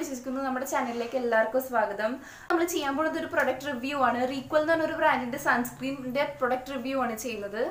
വിശ്വസിക്കുന്നു നമ്മുടെ ചാനലിലേക്ക് എല്ലാവർക്കും സ്വാഗതം നമ്മൾ ചെയ്യാൻ പോകുന്നത് ഒരു പ്രൊഡക്റ്റ് റിവ്യൂ ആണ് റീക്വൽ എന്ന് പറഞ്ഞ ഒരു ബ്രാൻഡിന്റെ സൺസ്ക്രീനിന്റെ പ്രൊഡക്റ്റ് റിവ്യൂ ആണ് ചെയ്യുന്നത്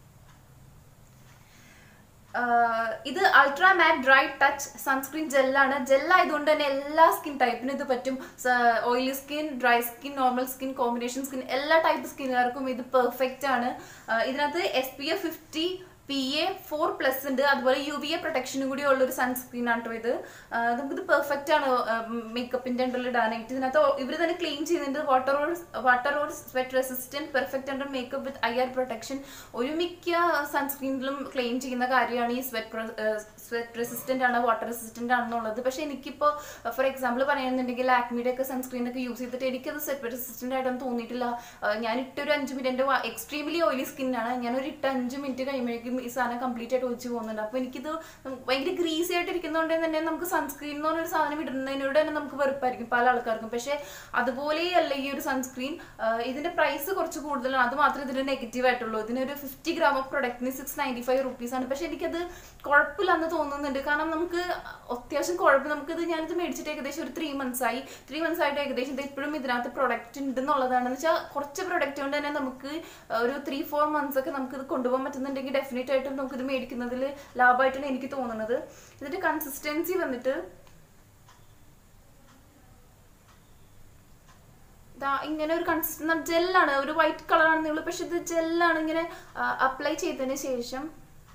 ആഹ് ഇത് ultra matte dry touch sunscreen ജെല്ലാണ് ജെല്ലായതുകൊണ്ട് തന്നെ എല്ലാ സ്കിൻ ടൈപ്പിനും ഇത് പറ്റും oily skin dry skin normal skin combination skin എല്ലാ ടൈപ്പ് സ്കിന്നുകാർക്കും ഇത് പെർഫെക്റ്റ് ആണ് ആഹ് ഇതിനകത്ത് S P F fifty P A four plus ഉണ്ട് അതുപോലെ യു വി എ പ്രൊട്ടക്ഷനും കൂടി ഉള്ള ഒരു സൺസ്ക്രീൻ ആണ് കേട്ടോ ഇത് ആഹ് നമുക്കിത് പെർഫെക്റ്റ് ആണ് മേക്കപ്പിന്റെ ഉള്ളിൽ ഇടാനായിട്ട് ഇതിനകത്ത് ഇവർ തന്നെ ക്ലീൻ ചെയ്യുന്നുണ്ട് water or water or sweat resistant perfect under makeup with I R protection ഒരു മിക്ക സൺസ്ക്രീനിലും ക്ലെയിം ചെയ്യുന്ന കാര്യമാണ് ഈ സ്വെറ്റ് സ്വെറ്റ് റെസിസ്റ്റന്റ് ആണ് വാട്ടർ റെസിസ്റ്റന്റ് ആണെന്നുള്ളത് പക്ഷെ എനിക്കിപ്പോൾ ഫോർ എക്സാമ്പിൾ പറയുകയാണെന്നുണ്ടെങ്കിൽ ആക്മിയുടെ ഒക്കെ സൺസ്ക്രീൻ ഒക്കെ യൂസ് ചെയ്തിട്ട് എനിക്കത് സ്വെറ്റ് റെസിസ്റ്റന്റ് ആയിട്ടൊന്നും തോന്നിയിട്ടില്ല ആഹ് ഞാൻ ഇട്ടൊരു അഞ്ച് മിനിറ്റ് എൻ്റെ എക്സ്ട്രീംലി ഓയിലി സ്കിന്നാണ് ഞാൻ ഒരു ഇട്ട അഞ്ച് മിനിറ്റ് കഴിയുമ്പോഴേക്കും ഈ സാധനം കംപ്ലീറ്റ് ആയിട്ട് ഒഴിച്ച് പോകുന്നുണ്ട് അപ്പോൾ എനിക്കിത് ഭയങ്കര ഗ്രീസി ആയിട്ട് ഇരിക്കുന്നതുകൊണ്ട് തന്നെ നമുക്ക് സൺസ്ക്രീൻ എന്ന് പറഞ്ഞൊരു സാധനം ഇടുന്നതിനോട് തന്നെ നമുക്ക് വെറുപ്പായിരിക്കും പല ആൾക്കാർക്കും പക്ഷേ അതുപോലെയല്ല ഈ ഒരു സൺസ്ക്രീൻ ഇതിന്റെ പ്രൈസ് കുറച്ച് കൂടുതലാണ് അത് മാത്രമേ ഇതിന്റെ നെഗറ്റീവ് ആയിട്ടുള്ളൂ ഇതിനൊരു ഫിഫ്റ്റി ഗ്രാം ഓഫ് പ്രൊഡക്റ്റിന് സിക്സ് നയൻറ്റി ഫൈവ് റുപ്പീസ് ആണ് പക്ഷെ എനിക്കത് കുഴപ്പമില്ലെന്ന് തോന്നുന്നുണ്ട് കാരണം നമുക്ക് അത്യാവശ്യം കുഴപ്പം നമുക്കിത് ഞാനിത് മേടിച്ചിട്ട് ഏകദേശം ഒരു ത്രീ മന്ത്സ് ആയി ത്രീ മന്ത്സ് ആയിട്ട് ഏകദേശം ഇത് ഇപ്പോഴും ഇതിനകത്ത് പ്രൊഡക്റ്റ് ഉണ്ടെന്നുള്ളതാണെന്ന് വെച്ചാൽ കുറച്ച് പ്രൊഡക്റ്റ് കൊണ്ട് തന്നെ നമുക്ക് ഒരു ത്രീ ഫോർ മന്ത്സ് ഒക്കെ നമുക്ക് ഇത് കൊണ്ടുപോകാൻ പറ്റുന്നുണ്ടെങ്കിൽ ഡെഫിനറ്റ് ആയിട്ടും നമുക്ക് ഇത് മേടിക്കുന്നതിൽ ലാഭമായിട്ടാണ് എനിക്ക് തോന്നുന്നത് ഇതിന്റെ കൺസിസ്റ്റൻസി വന്നിട്ട് ദാ ഇങ്ങനെ ഒരു കൺസിസ്റ്റന്റ് ജെല്ലാണ് ഒരു വൈറ്റ് കളറാണെന്നേ ഉള്ളൂ പക്ഷെ ഇത് ജെല്ലാണ് ഇങ്ങനെ അപ്ലൈ ചെയ്തതിന് ശേഷം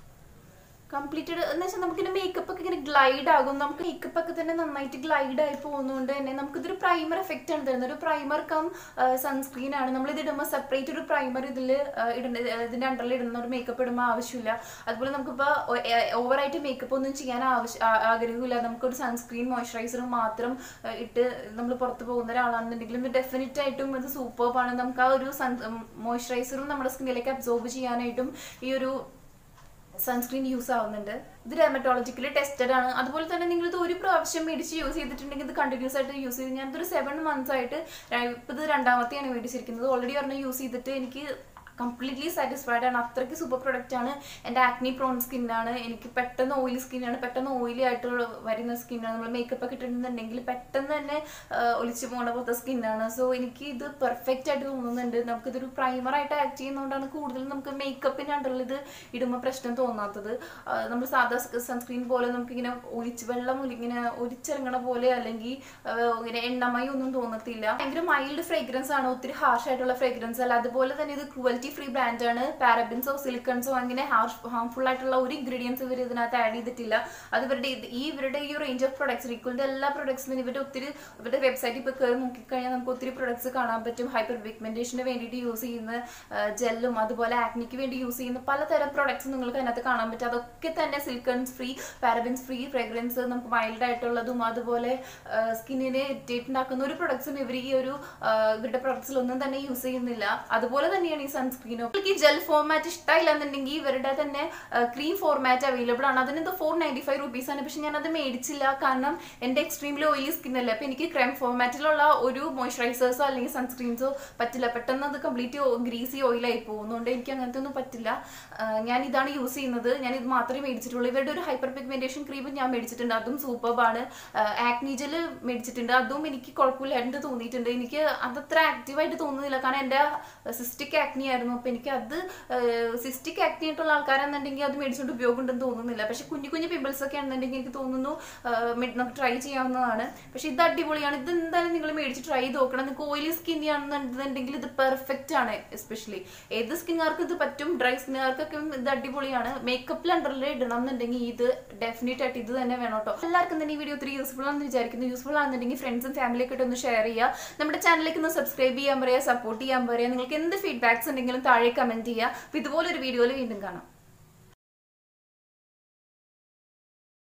കംപ്ലീറ്റഡ് എന്ന് വെച്ചാൽ നമുക്കിന്റെ മേക്കപ്പ് ഒക്കെ ഇങ്ങനെ ഗ്ലൈഡ് ആകും നമുക്ക് മേക്കപ്പ് ഒക്കെ തന്നെ നന്നായിട്ട് ഗ്ലൈഡ് ആയി പോകുന്നതുകൊണ്ട് തന്നെ നമുക്കിതൊരു പ്രൈമർ എഫക്റ്റ് ആണ് തരുന്നത് ഒരു പ്രൈമർ കം സൺസ്ക്രീൻ ആണ് നമ്മൾ ഇത് ഇടുമ്പോൾ സെപ്പറേറ്റ് ഒരു പ്രൈമർ ഇതിൽ ഇടുന്ന ഇതിന്റെ അണ്ടറിൽ ഇടുന്ന ഒരു മേക്കപ്പ് ഇടുമ്പോൾ ആവശ്യമില്ല അതുപോലെ നമുക്കിപ്പോൾ ഓവറായിട്ട് മേക്കപ്പ് ഒന്നും ചെയ്യാൻ ആവശ്യം ആ- ആഗ്രഹമില്ല നമുക്കൊരു സൺസ്ക്രീൻ മോയ്സ്ചറൈസറും മാത്രം ആ, ഇട്ട് നമ്മൾ പുറത്ത് പോകുന്ന ഒരാളാണെന്നുണ്ടെങ്കിലും ഇത് ഡെഫിനറ്റ് ആയിട്ടും ഇത് സൂപ്പർബാണ് നമുക്ക് ആ ഒരു സൺ മോയ്സ്ചറൈസറും നമ്മുടെ സ്കിന്നിലേക്ക് അബ്സോർബ് ചെയ്യാനായിട്ടും ഈ ഒരു സൺസ്ക്രീൻ യൂസ് ആവുന്നുണ്ട് ഇത് ഡെർമറ്റോളജിക്കലി ടെസ്റ്റഡ് ആണ് അതുപോലെ തന്നെ നിങ്ങൾ ഇത് ഒരു പ്രാവശ്യം മേടിച്ച് യൂസ് ചെയ്തിട്ടുണ്ടെങ്കിൽ ഇത് കണ്ടിന്യൂസ് ആയിട്ട് യൂസ് ചെയ്ത് ഞാനിതൊരു സെവൻ മന്ത്സ് ആയിട്ട് ഇപ്പം ഇത് രണ്ടാമത്തെയാണ് മേടിച്ചിരിക്കുന്നത് ഓൾറെഡി ഒരെണ്ണം യൂസ് ചെയ്തിട്ട് എനിക്ക് കംപ്ലീറ്റ്ലി സാറ്റിസ്ഫൈഡ് ആണ് അത്രയ്ക്ക് സൂപ്പർ പ്രൊഡക്റ്റ് ആണ് എൻ്റെ ആക്നി പ്രോൺ സ്കിന്നാണ് എനിക്ക് പെട്ടെന്ന് ഓയിലി സ്കിന്നാണ് പെട്ടെന്ന് ഓയിലി ആയിട്ട് വരുന്ന സ്കിന്നാണ് നമ്മൾ മേക്കപ്പ് ഒക്കെ ഇട്ടിട്ടുണ്ടെങ്കിൽ പെട്ടെന്ന് തന്നെ ആ, ഒലിച്ചു പോകുന്ന പോലത്തെ സ്കിന്നാണ് സോ എനിക്ക് ഇത് പെർഫെക്റ്റ് ആയിട്ട് തോന്നുന്നുണ്ട് നമുക്കിതൊരു പ്രൈമർ ആയിട്ട് ആക്ട് ചെയ്യുന്നതുകൊണ്ടാണ് കൂടുതലും നമുക്ക് മേക്കപ്പിൻ്റെ അണ്ടറിൽ ഇത് ഇടുമ്പോൾ പ്രശ്നം തോന്നാത്തത് ആ, നമ്മൾ സാധാ സൺസ്ക്രീൻ പോലെ നമുക്കിങ്ങനെ ഒലിച്ച് വെള്ളം ഒലി- ഇങ്ങനെ ഒലിച്ചിറങ്ങണ പോലെ അല്ലെങ്കിൽ ആ, ഇങ്ങനെ എണ്ണമയം ഒന്നും തോന്നത്തില്ല ഭയങ്കര മൈൽഡ് ഫ്രേഗ്രൻസ് ആണ് ഒത്തിരി ഹാർഷ് ആയിട്ടുള്ള ഫ്രേഗ്രൻസ് അല്ല അതുപോലെ തന്നെ ഇത് ക്രുവൽറ്റി ഫ്രീ ബ്രാൻഡ് ആണ് പാരബിൻസോ സിലിക്കൺസോ അങ്ങനെ ഹാർഷ് ഹാർംഫുൾ ആയിട്ടുള്ള ഒരു ഇൻഗ്രീഡിയൻസ് ഇവർ ഇതിനകത്ത് ആഡ് ചെയ്തിട്ടില്ല അത് ഇവരുടെ ഇത് ഈ ഇവരുടെ ഈ റേഞ്ച് ഓഫ് പ്രൊഡക്ട്സ് റീക്വലിന്റെ എല്ലാ പ്രൊഡക്ട്സിനും ഇവരുടെ ഒത്തിരി ഇവരുടെ വെബ്സൈറ്റിൽ ഇപ്പോൾ കയറി നോക്കിക്കഴിഞ്ഞാൽ നമുക്ക് ഒത്തിരി പ്രൊഡക്ട്സ് കാണാൻ പറ്റും ഹൈപ്പർ പിഗ്മെന്റേഷന് വേണ്ടിയിട്ട് യൂസ് ചെയ്യുന്ന ജെല്ലും അതുപോലെ ആക്നിക്ക് വേണ്ടി യൂസ് ചെയ്യുന്ന പലതരം പ്രൊഡക്ട്സ് നിങ്ങൾക്ക് അതിനകത്ത് കാണാൻ പറ്റും അതൊക്കെ തന്നെ silicones free parabens free fragrance നമുക്ക് മൈൽഡ് ആയിട്ടുള്ളതും അതുപോലെ സ്കിന്നിനെ ഇറിറ്റേറ്റ് ഉണ്ടാക്കുന്ന ഒരു പ്രൊഡക്ട്സും ഇവർ ഈ ഒരു ആ, ഇവരുടെ പ്രൊഡക്ട്സിലൊന്നും തന്നെ യൂസ് ചെയ്യുന്നില്ല അതുപോലെ തന്നെയാണ് ഈ സൺസ്ക്രീനും നിങ്ങൾക്ക് ഈ ജെൽ ഫോർമാറ്റ് ഇഷ്ടമില്ല എന്നുണ്ടെങ്കിൽ ഇവരുടെ തന്നെ ക്രീം ഫോർമാറ്റ് അവൈലബിൾ ആണ് അതിന് ഇത് ഫോർ നയൻറ്റി ഫൈവ് റുപ്പീസ് ആണ് പക്ഷെ ഞാൻ അത് മേടിച്ചില്ല കാരണം എൻ്റെ എക്സ്ട്രീംലി ഓയിലി സ്കിൻ അല്ലേ അപ്പൊ എനിക്ക് ക്രൈം ഫോർമാറ്റിലുള്ള ഒരു മോയ്സ്ചറൈസേഴ്സോ അല്ലെങ്കിൽ സൺസ്ക്രീൻസോ പറ്റില്ല പെട്ടെന്ന് അത് കംപ്ലീറ്റ് ഗ്രീസി ഓയിലായി പോകുന്നതുകൊണ്ട് എനിക്ക് അങ്ങനത്തെ ഒന്നും പറ്റില്ല ആ, ഞാൻ ഇതാണ് യൂസ് ചെയ്യുന്നത് ഞാൻ ഇത് മാത്രമേ മേടിച്ചിട്ടുള്ളൂ ഇവരുടെ ഒരു ഹൈപ്പർ പിഗ്മെന്റേഷൻ ക്രീം ഞാൻ മേടിച്ചിട്ടുണ്ട് അതും സൂപ്പർബാണ് ആക്നി ജെൽ മേടിച്ചിട്ടുണ്ട് അതും എനിക്ക് കുഴപ്പമില്ലാണ്ട് തോന്നിയിട്ടുണ്ട് എനിക്ക് അതത്ര ആക്റ്റീവായിട്ട് തോന്നുന്നില്ല കാരണം എൻ്റെ സിസ്റ്റിക് ആക്നി ആയിരുന്നു അപ്പോൾ എനിക്ക് അത് സിസ്റ്റിക് ആക്നി ആയിട്ടുള്ള ആൾക്കാരെന്നുണ്ടെങ്കിൽ അത് മേടിച്ചുകൊണ്ട് ഉപയോഗം ഉണ്ടെന്ന് തോന്നുന്നില്ല പക്ഷെ കുഞ്ഞു കുഞ്ഞു പിമ്പിൾസ് ഒക്കെ ആണെന്നുണ്ടെങ്കിൽ എനിക്ക് തോന്നുന്നു ആ, മെ- നമുക്ക് ട്രൈ ചെയ്യാവുന്നതാണ് പക്ഷെ ഇത് അടിപൊളിയാണ് ഇത് എന്തായാലും നിങ്ങൾ മേടിച്ച് ട്രൈ ചെയ്ത് നോക്കണം നിങ്ങൾക്ക് ഓയിലി സ്കിൻ ആണെന്നുണ്ടെങ്കിൽ ഇത് പെർഫെക്റ്റ് ആണ് എസ്പെഷ്യലി ഏത് സ്കിന്നുകാർക്ക് ഇത് പറ്റും ഡ്രൈ സ്കിന്നുകാർക്കൊക്കെ ഇത് അടിപൊളിയാണ് മേക്കപ്പിൽ അണ്ടറിൽ ഇടണം എന്നുണ്ടെങ്കിൽ ഇത് ഡെഫിനറ്റ് ആയിട്ട് ഇത് തന്നെ വേണം കേട്ടോ എല്ലാവർക്കും തന്നെ ഈ വീഡിയോ ഒത്തിരി യൂസ്ഫുൾ ആണെന്ന് വിചാരിക്കുന്നു യൂസ്ഫുൾ ആണെന്നുണ്ടെങ്കിൽ ഫ്രണ്ട്സും ഫാമിലിയൊക്കെ ആയിട്ട് ഒന്ന് ഷെയർ ചെയ്യുക നമ്മുടെ ചാനലിലേക്ക് ഒന്ന് സബ്സ്ക്രൈബ് ചെയ്യാൻ പറയുക സപ്പോർട്ട് ചെയ്യാൻ പറയുക നിങ്ങൾക്ക് എന്ത് ഫീഡ്ബാക്സ് ഉണ്ടെങ്കിലും താഴെ കമന്റ് ചെയ്യുക അപ്പോൾ ഇതുപോലൊരു വീഡിയോയിൽ വീണ്ടും കാണാം